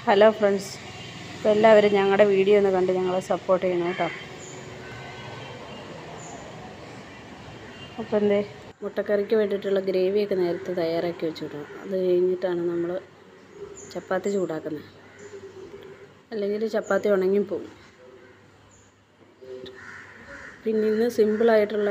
hello friends അപ്പോൾ എല്ലാവരും ഞങ്ങളുടെ വീഡിയോ ഒന്ന് കണ്ട് ഞങ്ങളെ സപ്പോർട്ട് ചെയ്യണം കേട്ടോ അപ്പോൾ എന്തേ മുട്ടക്കറിക്ക് വേണ്ടിയിട്ടുള്ള ഗ്രേവിയൊക്കെ നേരത്തെ തയ്യാറാക്കി വെച്ചിട്ടു അത് കഴിഞ്ഞിട്ടാണ് നമ്മൾ ചപ്പാത്തി ചൂടാക്കുന്നത് അല്ലെങ്കിൽ ചപ്പാത്തി ഉണങ്ങിപ്പോവും പിന്നെ ഇന്ന് സിമ്പിളായിട്ടുള്ള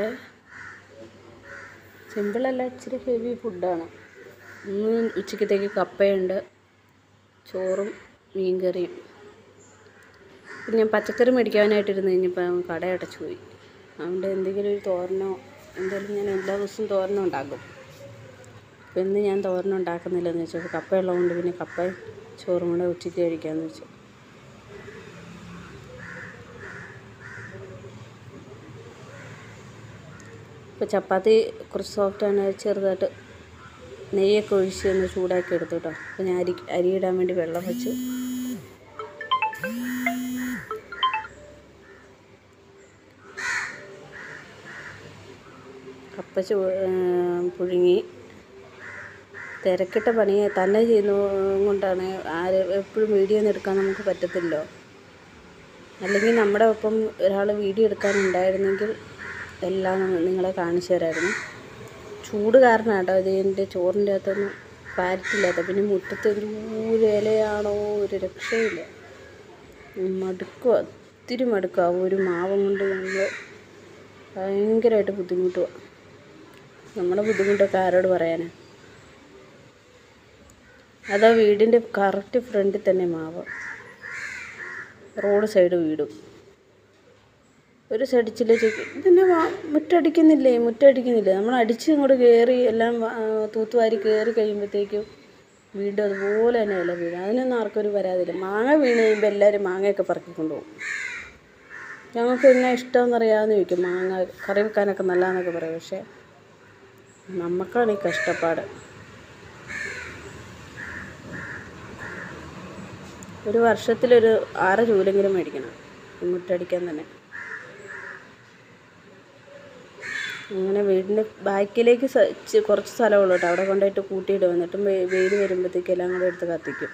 സിമ്പിളല്ല ഇച്ചിരി ഹെവി ഫുഡാണ് ഇന്ന് ഉച്ചക്കത്തേക്ക് കപ്പയുണ്ട് ചോറും മീൻകറിയും പിന്നെ ഞാൻ പച്ചക്കറി മേടിക്കാനായിട്ടിരുന്ന് കഴിഞ്ഞപ്പോൾ കട അടച്ചു പോയി അതുകൊണ്ട് എന്തെങ്കിലും ഒരു തോരനോ എന്തെങ്കിലും ഞാൻ എല്ലാ ദിവസവും തോരനും ഉണ്ടാക്കും അപ്പോൾ ഇന്ന് ഞാൻ തോരനും ഉണ്ടാക്കുന്നില്ലെന്ന് വെച്ചപ്പോൾ കപ്പ ഉള്ളതുകൊണ്ട് പിന്നെ കപ്പയും ചോറും കൂടെ ഉച്ചയ്ക്ക് കഴിക്കാമെന്ന് വെച്ചു ഇപ്പോൾ ചപ്പാത്തി കുറച്ച് സോഫ്റ്റാണ് ചെറുതായിട്ട് നെയ്യൊക്കെ ഒഴിച്ച് ഒന്ന് ചൂടാക്കി എടുത്തു കേട്ടോ അപ്പോൾ ഞാൻ അരി അരി ഇടാൻ വേണ്ടി വെള്ളം വെച്ച് കപ്പ ചൂ പുഴുങ്ങി തിരക്കിട്ട പണി തന്നെ ചെയ്യുന്ന കൊണ്ടാണ് ആര് എപ്പോഴും വീഡിയോ ഒന്നും എടുക്കാൻ നമുക്ക് പറ്റത്തില്ലോ അല്ലെങ്കിൽ നമ്മുടെ ഒപ്പം ഒരാൾ വീഡിയോ എടുക്കാനുണ്ടായിരുന്നെങ്കിൽ എല്ലാം നിങ്ങളെ കാണിച്ചു തരായിരുന്നു ചൂട് കാരണം കേട്ടോ ഇത് എൻ്റെ ചോറിൻ്റെ അകത്തൊന്നും പാരറ്റില്ലാത്ത പിന്നെ മുറ്റത്ത് ഒരു ഇലയാണോ ഒരു രക്ഷയില്ല മടുക്കുക ഒത്തിരി മടുക്കുക ഒരു മാവും കൊണ്ട് നമ്മൾ ഭയങ്കരമായിട്ട് ബുദ്ധിമുട്ടുക നമ്മുടെ ബുദ്ധിമുട്ടൊക്കെ ആരോട് പറയാനാ അതാ വീടിൻ്റെ കറക്റ്റ് ഫ്രണ്ടിൽ തന്നെ മാവ് റോഡ് സൈഡ് വീടും ഒരു സടിച്ചില്ല ചോദിക്കും പിന്നെ മുറ്റടിക്കുന്നില്ലേ മുറ്റടിക്കുന്നില്ലേ നമ്മൾ അടിച്ച് ഇങ്ങോട്ട് കയറി എല്ലാം തൂത്തുവാരി കയറി കഴിയുമ്പോഴത്തേക്കും വീണ്ടും അതുപോലെ തന്നെ ഇല വീഴും അതിനൊന്നും ആർക്കൊരു പരാതിയില്ല മാങ്ങ വീണ് കഴിയുമ്പോൾ എല്ലാവരും മാങ്ങയൊക്കെ പറക്കിക്കൊണ്ട് പോകും ഞങ്ങൾക്ക് എന്നാ ഇഷ്ടമെന്ന് അറിയാമെന്ന് ചോദിക്കും മാങ്ങ കറി വെക്കാനൊക്കെ നല്ലതെന്നൊക്കെ പറയും പക്ഷേ നമുക്കാണ് ഈ കഷ്ടപ്പാട് ഒരു വർഷത്തിലൊരു ആറ് ചൂലെങ്കിലും മേടിക്കണം മുറ്റടിക്കാൻ തന്നെ അങ്ങനെ വീടിൻ്റെ ബാക്കിലേക്ക് കുറച്ച് സ്ഥലമുള്ളൂ കേട്ടോ അവിടെ കൊണ്ടുപോയിട്ട് കൂട്ടിയിട്ട് വന്നിട്ടും വെയിൽ വരുമ്പോഴത്തേക്ക് എല്ലാം കൂടെ എടുത്ത് കത്തിക്കും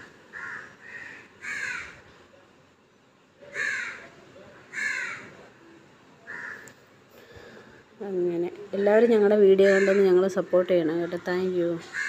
അങ്ങനെ എല്ലാവരും ഞങ്ങളുടെ വീഡിയോ കണ്ടൊന്ന് ഞങ്ങളെ സപ്പോർട്ട് ചെയ്യണം കേട്ടോ താങ്ക് യു